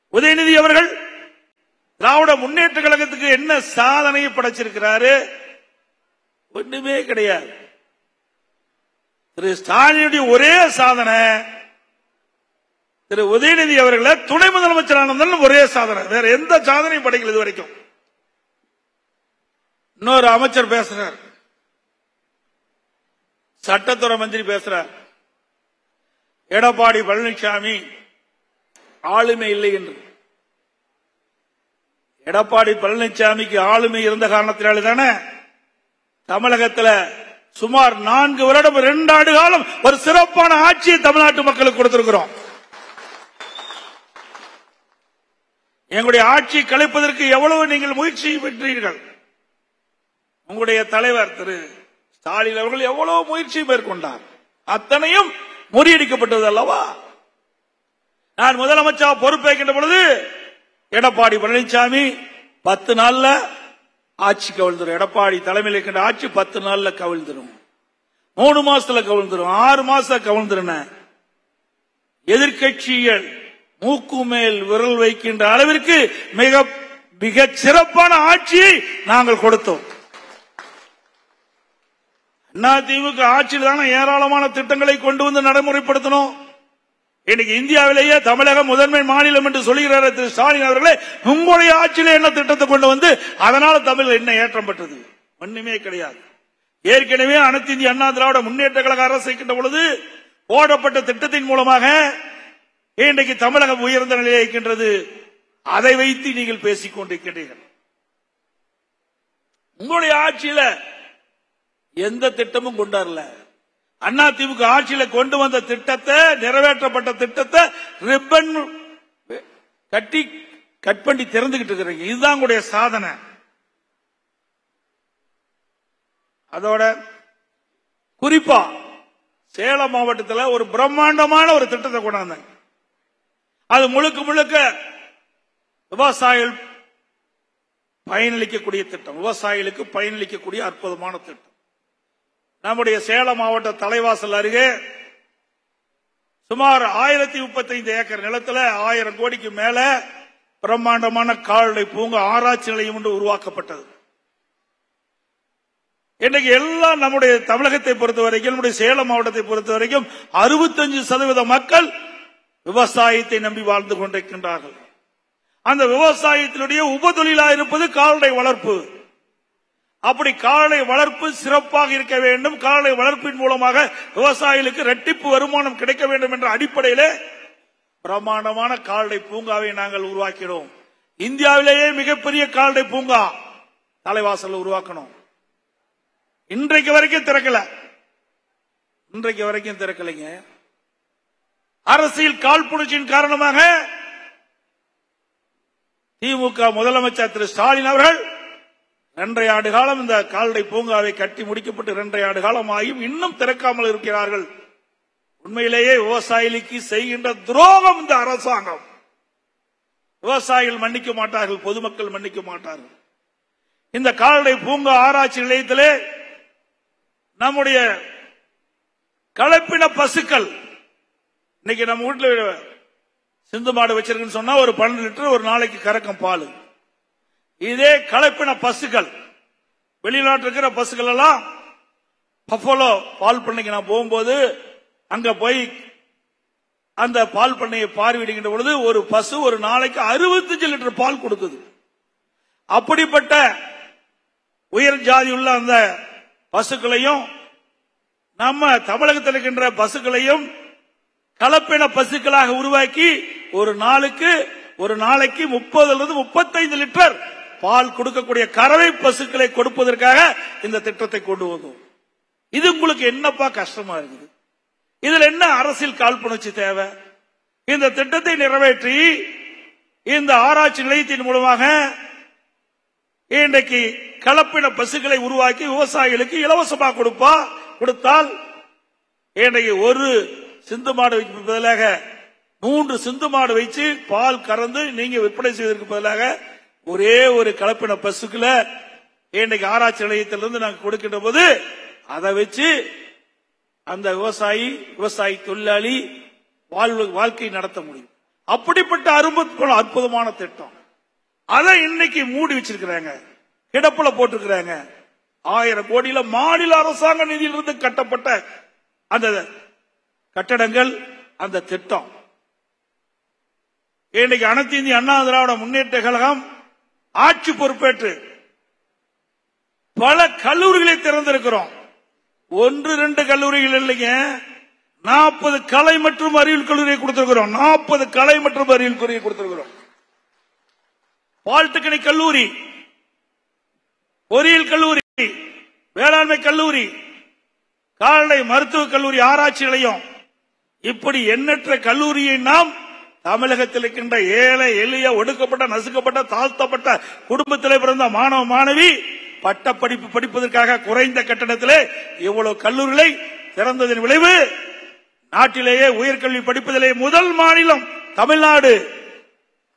உதயநிதி அவர்கள் திராவிட முன்னேற்ற கழகத்துக்கு என்ன சாதனையை படைச்சிருக்கிறாரு ஒண்ணுமே கிடையாது திரு ஸ்டாலினுடைய ஒரே சாதனை திரு உதயநிதி அவர்களை துணை முதலமைச்சர் ஆனந்தன் ஒரே சாதனை வேற எந்த சாதனையும் படைக்கல இது வரைக்கும் இன்னொரு அமைச்சர் பேசுறார் சட்டத்துறை மந்திரி பேசுறார் எடப்பாடி பழனிசாமி ஆளுமை இல்லை என்று எடப்பாடி பழனிசாமிக்கு ஆளுமை இருந்த காரணத்தினாலே தானே தமிழகத்தில் சுமார் நான்கு வருடம் இரண்டு ஆண்டு காலம் ஒரு சிறப்பான ஆட்சியை தமிழ்நாட்டு மக்களுக்கு கொடுத்திருக்கிறோம் எங்களுடைய ஆட்சி கலைப்பதற்கு எவ்வளவு நீங்கள் முயற்சி பெற்றீர்கள் உங்களுடைய தலைவர் திரு ஸ்டாலின் அவர்கள் எவ்வளவு முயற்சி மேற்கொண்டார் அத்தனையும் முறியடிக்கப்பட்டது அல்லவா நான் முதலமைச்சர் பொறுப்பேற்கின்ற பொழுது எடப்பாடி பழனிசாமி பத்து நாள்ல ஆட்சி கவிழ்ந்துரும் எடப்பாடி தலைமையில் இருக்கின்ற ஆட்சி பத்து நாள்ல கவிழ்ந்துரும் மூணு மாசத்துல கவிழ்ந்துரும் ஆறு மாசம் கவிழ்ந்துருன எதிர்கட்சிகள் மூக்கு மேல் விரல் வைக்கின்ற அளவிற்கு மிக மிக சிறப்பான ஆட்சியை நாங்கள் கொடுத்தோம் அதிமுக ஆட்சியில் தானே ஏராளமான திட்டங்களை கொண்டு வந்து நடைமுறைப்படுத்தணும் இன்னைக்கு இந்தியாவிலேயே தமிழகம் முதன்மை மாநிலம் என்று சொல்லுகிறார் திரு ஸ்டாலின் அவர்களே உங்களுடைய ஆட்சியில என்ன திட்டத்தை கொண்டு வந்து அதனால தமிழ் என்ன ஏற்றம் பெற்றது ஒண்ணுமே கிடையாது ஏற்கனவே அனைத்து இந்திய அண்ணா திராவிட முன்னேற்ற கழக அரசு இருக்கின்ற பொழுது போடப்பட்ட திட்டத்தின் மூலமாக இன்றைக்கு தமிழகம் உயர்ந்த நிலையில் இருக்கின்றது அதை வைத்து நீங்கள் பேசிக் கொண்டிருக்கிறீர்கள் உங்களுடைய ஆட்சியில எந்த திட்டமும் கொண்டாடல அண்ணா திமுக ஆட்சியில கொண்டு வந்த திட்டத்தை நிறைவேற்றப்பட்ட திட்டத்தை ரிப்பன் கட்டி கட் பண்ணி திறந்துகிட்டு இருக்கிறீங்க இதுதான் உங்களுடைய சாதனை அதோட குறிப்பா சேலம் மாவட்டத்தில் ஒரு பிரம்மாண்டமான ஒரு திட்டத்தை கொண்டாந்தாங்க அது முழுக்க முழுக்க விவசாயிகள் பயனளிக்கக்கூடிய திட்டம் விவசாயிகளுக்கு பயனளிக்கக்கூடிய அற்புதமான திட்டம் நம்முடைய சேலம் மாவட்ட தலைவாசல் அருகே சுமார் ஆயிரத்தி முப்பத்தைந்து ஏக்கர் நிலத்துல ஆயிரம் கோடிக்கு மேல பிரம்மாண்டமான கால்நடை பூங்கா ஆராய்ச்சி நிலையம் ஒன்று உருவாக்கப்பட்டது இன்னைக்கு எல்லாம் நம்முடைய தமிழகத்தை பொறுத்த வரைக்கும் நம்முடைய சேலம் மாவட்டத்தை பொறுத்த வரைக்கும் அறுபத்தஞ்சு சதவீத மக்கள் விவசாயத்தை நம்பி வாழ்ந்து கொண்டிருக்கின்றார்கள் அந்த விவசாயத்தினுடைய உபதொழிலா இருப்பது கால்நடை வளர்ப்பு அப்படி கால்நடை வளர்ப்பு சிறப்பாக இருக்க வேண்டும் கால்நடை வளர்ப்பின் மூலமாக விவசாயிகளுக்கு ரெட்டிப்பு வருமானம் கிடைக்க வேண்டும் என்ற அடிப்படையிலே பிரம்மாண்டமான கால்நடை பூங்காவை நாங்கள் உருவாக்கினோம் இந்தியாவிலேயே மிகப்பெரிய கால்நடை பூங்கா தலைவாசல் உருவாக்கணும் இன்றைக்கு வரைக்கும் திறக்கல இன்றைக்கு வரைக்கும் திறக்கலைங்க அரசியல் காழ்ப்புணர்ச்சியின் காரணமாக திமுக முதலமைச்சர் திரு ஸ்டாலின் அவர்கள் இரண்டரை ஆண்டு காலம் இந்த கால்நடை பூங்காவை கட்டி முடிக்கப்பட்டு இரண்டரை ஆண்டு காலம் ஆகியும் இன்னும் திறக்காமல் இருக்கிறார்கள் உண்மையிலேயே விவசாயிகளுக்கு செய்கின்ற துரோகம் இந்த அரசாங்கம் விவசாயிகள் மன்னிக்க மாட்டார்கள் பொதுமக்கள் மன்னிக்க மாட்டார்கள் இந்த கால்நடை பூங்கா ஆராய்ச்சி நிலையத்திலே நம்முடைய கலப்பின பசுக்கள் இன்னைக்கு நம்ம வீட்டுல சிந்து மாடு வச்சிருக்குன்னு சொன்னா ஒரு பன்னெண்டு லிட்டர் ஒரு நாளைக்கு கறக்கும் பால் இதே கலப்பின பசுக்கள் வெளிநாட்டு இருக்கிற பசுக்கள் எல்லாம் பஃபலோ பால் பண்ணைக்கு நான் போகும்போது அங்க போய் அந்த பால் பண்ணையை பார்வையிடுகின்ற பொழுது ஒரு பசு ஒரு நாளைக்கு அறுபத்தஞ்சு லிட்டர் பால் கொடுக்குது அப்படிப்பட்ட உயர் ஜாதி உள்ள அந்த பசுக்களையும் நம்ம தமிழகத்தில் இருக்கின்ற பசுக்களையும் கலப்பின பசுக்களாக உருவாக்கி ஒரு நாளுக்கு ஒரு நாளைக்கு முப்பதுல இருந்து முப்பத்தைந்து லிட்டர் பால் கொடுக்கக்கூடிய கறவை பசுக்களை கொடுப்பதற்காக இந்த திட்டத்தை கொண்டு வந்தோம் இது உங்களுக்கு என்னப்பா கஷ்டமா இருக்குது இதுல என்ன அரசியல் காழ்ப்புணர்ச்சி தேவை இந்த திட்டத்தை நிறைவேற்றி இந்த ஆராய்ச்சி நிலையத்தின் மூலமாக இன்றைக்கு கலப்பின பசுக்களை உருவாக்கி விவசாயிகளுக்கு இலவசமாக கொடுப்பா கொடுத்தால் இன்றைக்கு ஒரு சிந்து மாடு வைக்க பதிலாக மூன்று சிந்து மாடு வைத்து பால் கறந்து நீங்க விற்பனை செய்வதற்கு பதிலாக ஒரே ஒரு கலப்பின பசுக்குல இன்றைக்கு ஆராய்ச்சி நிலையத்திலிருந்து நாங்கள் கொடுக்கின்ற போது அதை வச்சு அந்த விவசாயி விவசாயி தொழிலாளி வாழ்வு வாழ்க்கை நடத்த முடியும் அப்படிப்பட்ட அரும்பு அற்புதமான திட்டம் அதை இன்னைக்கு மூடி வச்சிருக்கிறாங்க கிடப்புல போட்டிருக்கிறாங்க ஆயிரம் கோடியில மாநில அரசாங்க நிதியிலிருந்து கட்டப்பட்ட அந்த கட்டடங்கள் அந்த திட்டம் இன்னைக்கு அனைத்து இந்திய அண்ணா திராவிட முன்னேற்ற கழகம் ஆட்சி பொறுப்பேற்று பல கல்லூரிகளை திறந்திருக்கிறோம் ஒன்று ரெண்டு கல்லூரிகள் இல்லைங்க நாற்பது கலை மற்றும் அறிவியல் கல்லூரியை கொடுத்திருக்கிறோம் நாற்பது கலை மற்றும் அறிவியல் கல்லூரியை கொடுத்திருக்கிறோம் பாலிடெக்னிக் கல்லூரி பொறியியல் கல்லூரி வேளாண்மை கல்லூரி கால்நடை மருத்துவக் கல்லூரி ஆராய்ச்சி நிலையம் இப்படி எண்ணற்ற கல்லூரியை நாம் தமிழகத்தில் இருக்கின்ற ஏழை எளிய ஒடுக்கப்பட்ட நசுக்கப்பட்ட தாழ்த்தப்பட்ட குடும்பத்திலே பிறந்த மாணவ மாணவி பட்ட படிப்பு படிப்பதற்காக குறைந்த கட்டணத்திலே இவ்வளவு கல்லூரிகளை திறந்ததன் விளைவு நாட்டிலேயே உயர்கல்வி படிப்பதிலே முதல் மாநிலம் தமிழ்நாடு